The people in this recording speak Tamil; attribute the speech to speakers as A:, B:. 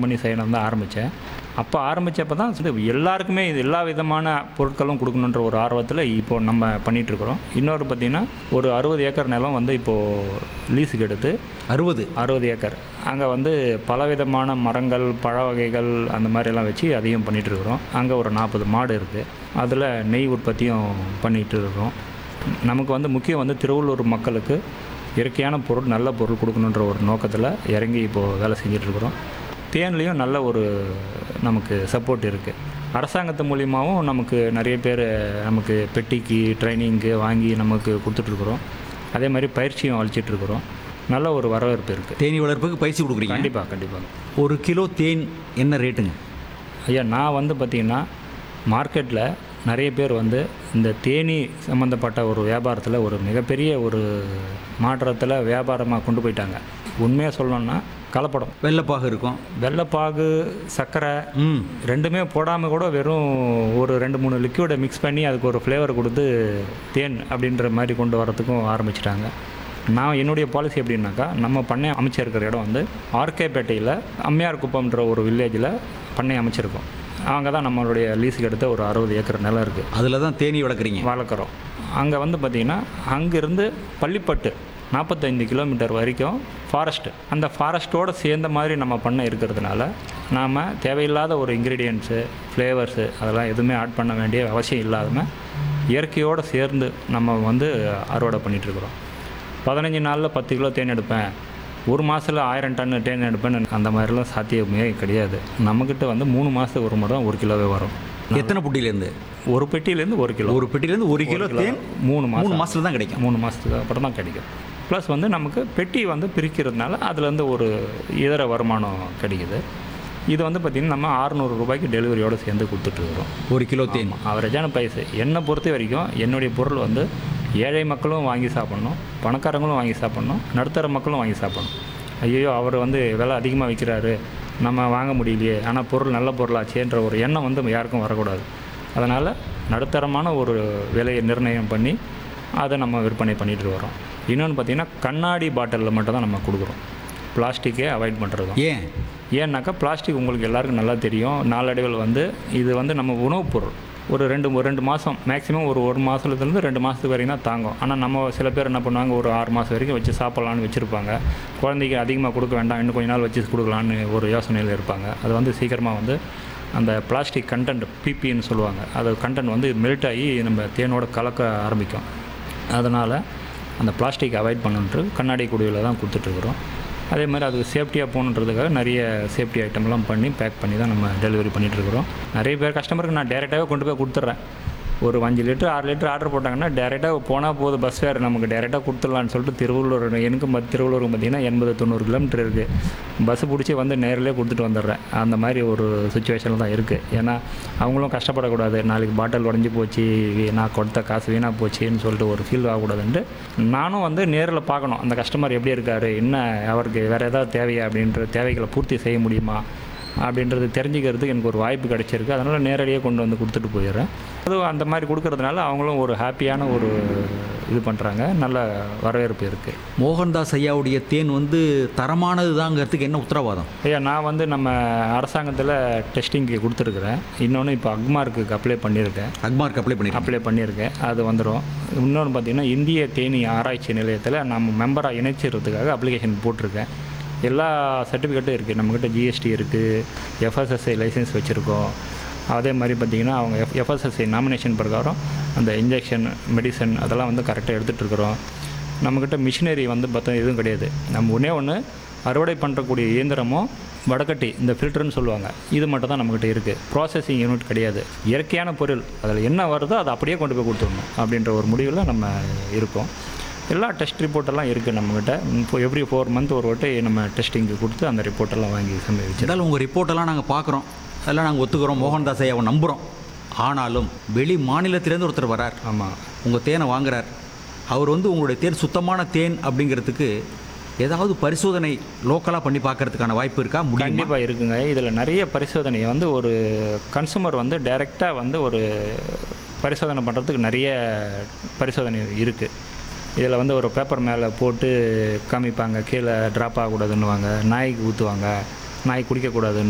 A: பண்ணி செய்யணும் தான் ஆரம்பித்தேன் அப்போ ஆரம்பித்தப்போ தான் சரி, எல்லாருக்குமே இது எல்லா விதமான பொருட்களும் கொடுக்கணுன்ற ஒரு ஆர்வத்தில் இப்போ நம்ம பண்ணிகிட்ருக்குறோம் இன்னொரு பார்த்திங்கன்னா ஒரு அறுபது ஏக்கர் நிலம் வந்து இப்போது லீஸுக்கு எடுத்து
B: அறுபது
A: அறுபது ஏக்கர் அங்கே வந்து பலவிதமான மரங்கள் பழ வகைகள் அந்த மாதிரிலாம் வச்சு அதையும் பண்ணிகிட்டு இருக்கிறோம் அங்கே ஒரு நாற்பது மாடு இருக்குது அதில் நெய் உற்பத்தியும் பண்ணிகிட்டு இருக்கிறோம் நமக்கு வந்து முக்கியம் வந்து திருவள்ளூர் மக்களுக்கு இயற்கையான பொருள் நல்ல பொருள் கொடுக்கணுன்ற ஒரு நோக்கத்தில் இறங்கி இப்போது வேலை செஞ்சுட்டு இருக்கிறோம் தேன்லேயும் நல்ல ஒரு நமக்கு சப்போர்ட் இருக்குது அரசாங்கத்து மூலியமாகவும் நமக்கு நிறைய பேர் நமக்கு பெட்டிக்கு ட்ரைனிங்க்கு வாங்கி நமக்கு கொடுத்துட்ருக்குறோம் அதே மாதிரி பயிற்சியும் அளிச்சிட்ருக்குறோம் நல்ல ஒரு வரவேற்பு இருக்குது
B: தேனி வளர்ப்புக்கு பயிற்சி கொடுக்குறீங்க
A: கண்டிப்பாக கண்டிப்பாக
B: ஒரு கிலோ தேன் என்ன ரேட்டுங்க
A: ஐயா நான் வந்து பார்த்திங்கன்னா மார்க்கெட்டில் நிறைய பேர் வந்து இந்த தேனீ சம்மந்தப்பட்ட ஒரு வியாபாரத்தில் ஒரு மிகப்பெரிய ஒரு மாற்றத்தில் வியாபாரமாக கொண்டு போயிட்டாங்க உண்மையாக சொல்லணும்னா கலப்படம்
B: வெள்ளைப்பாகு இருக்கும்
A: வெள்ளைப்பாகு சர்க்கரை
B: ம்
A: ரெண்டுமே போடாமல் கூட வெறும் ஒரு ரெண்டு மூணு லிக்விடை மிக்ஸ் பண்ணி அதுக்கு ஒரு ஃப்ளேவர் கொடுத்து தேன் அப்படின்ற மாதிரி கொண்டு வரத்துக்கும் ஆரம்பிச்சிட்டாங்க நான் என்னுடைய பாலிசி எப்படின்னாக்கா நம்ம பண்ணை அமைச்சிருக்கிற இடம் வந்து ஆர்கேபேட்டையில் அம்மையார் குப்பம்ன்ற ஒரு வில்லேஜில் பண்ணை அமைச்சிருக்கோம் அங்கே தான் நம்மளுடைய லீஸுக்கு எடுத்த ஒரு அறுபது ஏக்கர் நிலம் இருக்குது
B: அதில் தான் தேனி வளர்க்குறீங்க
A: வளர்க்குறோம் அங்கே வந்து பார்த்திங்கன்னா அங்கேருந்து பள்ளிப்பட்டு நாற்பத்தைந்து கிலோமீட்டர் வரைக்கும் ஃபாரஸ்ட்டு அந்த ஃபாரஸ்ட்டோடு சேர்ந்த மாதிரி நம்ம பண்ண இருக்கிறதுனால நாம் தேவையில்லாத ஒரு இன்க்ரீடியன்ட்ஸு ஃப்ளேவர்ஸு அதெல்லாம் எதுவுமே ஆட் பண்ண வேண்டிய அவசியம் இல்லாமல் இயற்கையோடு சேர்ந்து நம்ம வந்து அறுவடை பண்ணிகிட்ருக்குறோம் பதினஞ்சு நாளில் பத்து கிலோ தேன் எடுப்பேன் ஒரு மாதத்தில் ஆயிரம் டன் தேன் எடுப்பேன்னு அந்த மாதிரிலாம் சாத்தியமே கிடையாது நம்மக்கிட்ட வந்து மூணு மாதத்துக்கு ஒரு முறை தான் ஒரு கிலோவே வரும்
B: எத்தனை புட்டிலேருந்து
A: ஒரு பெட்டியிலேருந்து ஒரு கிலோ
B: ஒரு பெட்டிலேருந்து ஒரு கிலோ தேன்
A: மூணு மாதம்
B: மூணு மாதத்துல தான் கிடைக்கும்
A: மூணு மாதத்துக்கு அப்புறம் தான் கிடைக்கும் ப்ளஸ் வந்து நமக்கு பெட்டி வந்து பிரிக்கிறதுனால அதுலேருந்து ஒரு இதர வருமானம் கிடைக்குது இது வந்து பார்த்திங்கன்னா நம்ம 600 ரூபாய்க்கு டெலிவரியோடு சேர்ந்து கொடுத்துட்ருக்குறோம்
B: ஒரு கிலோ தேன்
A: அவரேஜான ப்ரைஸு என்னை பொறுத்த வரைக்கும் என்னுடைய பொருள் வந்து ஏழை மக்களும் வாங்கி சாப்பிட்ணும் பணக்காரங்களும் வாங்கி சாப்பிட்ணும் நடுத்தர மக்களும் வாங்கி சாப்பிட்ணும் ஐயோ அவர் வந்து விலை அதிகமாக விற்கிறாரு நம்ம வாங்க முடியலையே ஆனால் பொருள் நல்ல பொருளாச்சேன்ற ஒரு எண்ணம் வந்து யாருக்கும் வரக்கூடாது அதனால் நடுத்தரமான ஒரு விலையை நிர்ணயம் பண்ணி அதை நம்ம விற்பனை பண்ணிட்டு வரோம் இன்னொன்று பார்த்திங்கன்னா கண்ணாடி பாட்டிலில் மட்டும் தான் நம்ம கொடுக்குறோம் பிளாஸ்டிக்கே அவாய்ட் பண்ணுறது
B: ஏன்
A: ஏன்னாக்கா பிளாஸ்டிக் உங்களுக்கு எல்லாருக்கும் நல்லா தெரியும் நாளடைவில் வந்து இது வந்து நம்ம உணவுப் பொருள் ஒரு ரெண்டு ஒரு ரெண்டு மாதம் மேக்ஸிமம் ஒரு ஒரு மாதத்துலேருந்து ரெண்டு மாதத்துக்கு வரைக்கும் தான் தாங்கும் ஆனால் நம்ம சில பேர் என்ன பண்ணுவாங்க ஒரு ஆறு மாதம் வரைக்கும் வச்சு சாப்பிட்லான்னு வச்சுருப்பாங்க குழந்தைக்கு அதிகமாக கொடுக்க வேண்டாம் இன்னும் கொஞ்ச நாள் வச்சு கொடுக்கலான்னு ஒரு யோசனையில் இருப்பாங்க அது வந்து சீக்கிரமாக வந்து அந்த பிளாஸ்டிக் கண்டென்ட் பிபின்னு சொல்லுவாங்க அது கண்டென்ட் வந்து மெல்ட் ஆகி நம்ம தேனோட கலக்க ஆரம்பிக்கும் அதனால் அந்த பிளாஸ்டிக் அவாய்ட் பண்ணுன்ட்டு கண்ணாடி குடியில் தான் கொடுத்துட்ருக்குறோம் அதே மாதிரி அது சேஃப்டியாக போகணுன்றதுக்காக நிறைய சேஃப்டி ஐட்டம்லாம் பண்ணி பேக் பண்ணி தான் நம்ம டெலிவரி பண்ணிகிட்ருக்குறோம் நிறைய பேர் கஸ்டமருக்கு நான் டேரெக்டாகவே கொண்டு போய் கொடுத்துட்றேன் ஒரு அஞ்சு லிட்டர் ஆறு லிட்டர் ஆர்டர் போட்டாங்கன்னா டேரெக்டாக போனால் போதும் பஸ் ஃபேர் நமக்கு டேரெக்டாக கொடுத்துடலான்னு சொல்லிட்டு திருவள்ளூர் எனக்கும் பார்த்து திருவள்ளூர் பார்த்தீங்கன்னா எண்பது தொண்ணூறு கிலோமீட்டர் இருக்குது பஸ் பிடிச்சி வந்து நேரிலே கொடுத்துட்டு வந்துடுறேன் அந்த மாதிரி ஒரு சுச்சுவேஷனில் தான் இருக்குது ஏன்னா அவங்களும் கஷ்டப்படக்கூடாது நாளைக்கு பாட்டில் உடஞ்சி போச்சு வீ- நான் கொடுத்த காசு வீணாக போச்சுன்னு சொல்லிட்டு ஒரு ஃபீல் ஆகக்கூடாதுன்ட்டு நானும் வந்து நேரில் பார்க்கணும் அந்த கஸ்டமர் எப்படி இருக்கார் என்ன அவருக்கு வேறு ஏதாவது தேவையா அப்படின்ற தேவைகளை பூர்த்தி செய்ய முடியுமா அப்படின்றது தெரிஞ்சுக்கிறதுக்கு எனக்கு ஒரு வாய்ப்பு கிடைச்சிருக்கு அதனால் நேரடியாக கொண்டு வந்து கொடுத்துட்டு போயிடுறேன் அதுவும் அந்த மாதிரி கொடுக்கறதுனால அவங்களும் ஒரு ஹாப்பியான ஒரு இது பண்ணுறாங்க நல்ல வரவேற்பு இருக்குது
B: மோகன்தாஸ் ஐயாவுடைய தேன் வந்து தரமானது தாங்கிறதுக்கு என்ன உத்தரவாதம்
A: ஐயா நான் வந்து நம்ம அரசாங்கத்தில் டெஸ்டிங்க்கு கொடுத்துருக்குறேன் இன்னொன்று இப்போ அக்மார்க்கு அப்ளை பண்ணியிருக்கேன்
B: அக்மார்க் அப்ளை பண்ணிருக்கேன்
A: அப்ளை பண்ணியிருக்கேன் அது வந்துடும் இன்னொன்று பார்த்தீங்கன்னா இந்திய தேனி ஆராய்ச்சி நிலையத்தில் நம்ம மெம்பராக இணைச்சிறதுக்காக அப்ளிகேஷன் போட்டிருக்கேன் எல்லா சர்டிஃபிகேட்டும் இருக்குது நம்மக்கிட்ட ஜிஎஸ்டி இருக்குது எஃப்எஸ்எஸ்ஐ லைசன்ஸ் வச்சுருக்கோம் அதே மாதிரி பார்த்திங்கன்னா அவங்க எஃப் எஃப்எஸ்எஸ்ஐ நாமினேஷன் பிரகாரம் அந்த இன்ஜெக்ஷன் மெடிசன் அதெல்லாம் வந்து கரெக்டாக எடுத்துகிட்டு இருக்கிறோம் நம்மக்கிட்ட மிஷினரி வந்து பார்த்தா எதுவும் கிடையாது நம்ம ஒன்றே ஒன்று அறுவடை பண்ணுறக்கூடிய இயந்திரமும் வடக்கட்டி இந்த ஃபில்டர்னு சொல்லுவாங்க இது மட்டும் தான் நம்மக்கிட்ட இருக்குது ப்ராசஸிங் யூனிட் கிடையாது இயற்கையான பொருள் அதில் என்ன வருதோ அதை அப்படியே கொண்டு போய் கொடுத்துடணும் அப்படின்ற ஒரு முடிவில் நம்ம இருக்கோம் எல்லா டெஸ்ட் ரிப்போர்ட்டெல்லாம் இருக்குது நம்மக்கிட்ட இப்போ எவ்ரி ஃபோர் மந்த் ஒரு வாட்டி நம்ம டெஸ்டிங்க்கு கொடுத்து அந்த ரிப்போர்ட்டெல்லாம் வாங்கி சமர்ப்பிச்சு
B: இருந்தாலும் உங்கள் ரிப்போர்ட்டெல்லாம் நாங்கள் பார்க்குறோம் அதெல்லாம் நாங்கள் ஒத்துக்கிறோம் மோகன்தாஸ் ஐயாவை நம்புகிறோம் ஆனாலும் வெளி மாநிலத்திலேருந்து ஒருத்தர் வரார்
A: ஆமாம்
B: உங்கள் தேனை வாங்குறார் அவர் வந்து உங்களுடைய தேன் சுத்தமான தேன் அப்படிங்கிறதுக்கு ஏதாவது பரிசோதனை லோக்கலாக பண்ணி பார்க்கறதுக்கான வாய்ப்பு இருக்கா முடியுமா
A: கண்டிப்பாக இருக்குங்க இதில் நிறைய பரிசோதனை வந்து ஒரு கன்சூமர் வந்து டைரெக்டாக வந்து ஒரு பரிசோதனை பண்ணுறதுக்கு நிறைய பரிசோதனை இருக்குது இதில் வந்து ஒரு பேப்பர் மேலே போட்டு காமிப்பாங்க கீழே ட்ராப் ஆகக்கூடாதுன்னுவாங்க நாய்க்கு ஊற்றுவாங்க நாய் குடிக்கக்கூடாதுன்னு